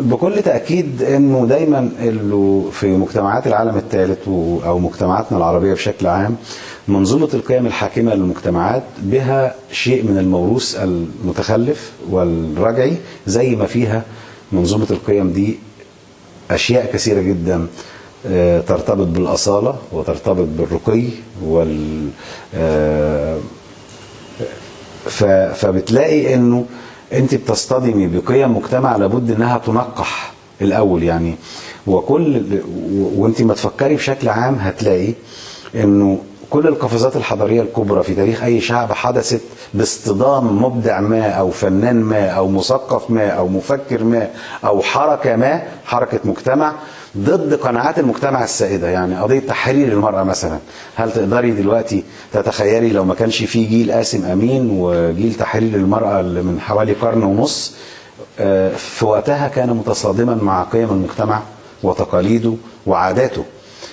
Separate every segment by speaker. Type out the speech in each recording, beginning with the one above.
Speaker 1: بكل تأكيد أنه دايما اللي في مجتمعات العالم الثالث و- أو مجتمعاتنا العربية بشكل عام منظومة القيم الحاكمة للمجتمعات بها شيء من الموروث المتخلف والرجعي زي ما فيها منظومة القيم دي أشياء كثيرة جدا آه، ترتبط بالأصالة وترتبط بالرقي وال آه، ف- فبتلاقي انه انت بتصطدمي بقيم مجتمع لابد انها تنقح الاول يعني وكل و- وانت ما تفكري بشكل عام هتلاقي انه كل القفزات الحضاريه الكبرى في تاريخ اي شعب حدثت باصطدام مبدع ما او فنان ما او مثقف ما او مفكر ما او حركه ما حركه مجتمع ضد قناعات المجتمع السائده يعني قضيه تحرير المراه مثلا هل تقدري دلوقتي تتخيلي لو ما كانش في جيل قاسم امين وجيل تحرير المراه اللي من حوالي قرن ونص آه، في وقتها كان متصادما مع قيم المجتمع وتقاليده وعاداته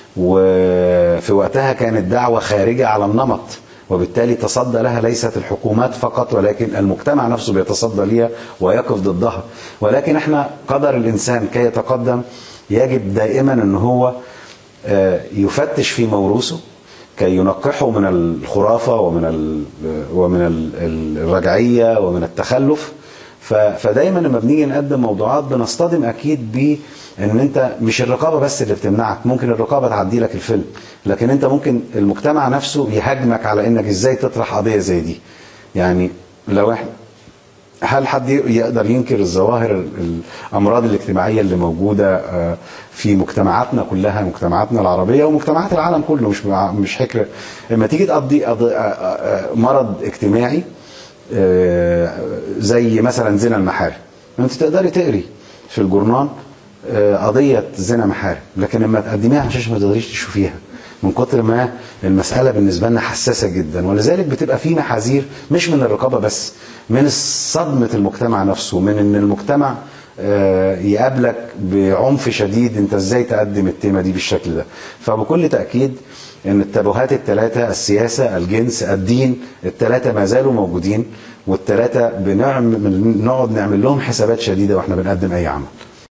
Speaker 1: وفي وقتها كانت دعوة خارجة على النمط وبالتالي تصدى لها ليست الحكومات فقط ولكن المجتمع نفسه بيتصدى ليها ويقف ضدها ولكن احنا قدر الإنسان كي يتقدم يجب دائما ان هو آه، يفتش في موروثه كي ينقحه من الخرافة ومن ال ومن ال- الرجعية ومن التخلف ف- فدايما لما بنيجي نقدم موضوعات بنصطدم اكيد ب ان انت مش الرقابه بس اللي بتمنعك ممكن الرقابه تعدي لك الفيلم لكن انت ممكن المجتمع نفسه يهاجمك على انك ازاي تطرح قضيه زي دي يعني لو احنا هل حد يقدر ينكر الظواهر ال- الامراض الاجتماعيه اللي موجوده آه، في مجتمعاتنا كلها مجتمعاتنا العربيه ومجتمعات العالم كله مش مع- مش حكر لما تيجي تقضي قضي- آه، آه، مرض اجتماعي آه، زي مثلا زنا المحارم انت تقدري تقري في الجورنال آه، قضيه زنا محارم لكن لما تقدميها على الشاشه ما تقدريش تشوفيها من كتر ما المسألة بالنسبة لنا حساسة جدا ولذلك بتبقى في محاذير مش من الرقابة بس من صدمة المجتمع نفسه من ان المجتمع آه، يقابلك بعنف شديد انت ازاي تقدم التيمة دي بالشكل ده فبكل تأكيد ان التابوهات الثلاثة السياسة الجنس الدين الثلاثة ما زالوا موجودين والثلاثة بنعمل نقعد نعمل لهم حسابات شديدة واحنا بنقدم اي عمل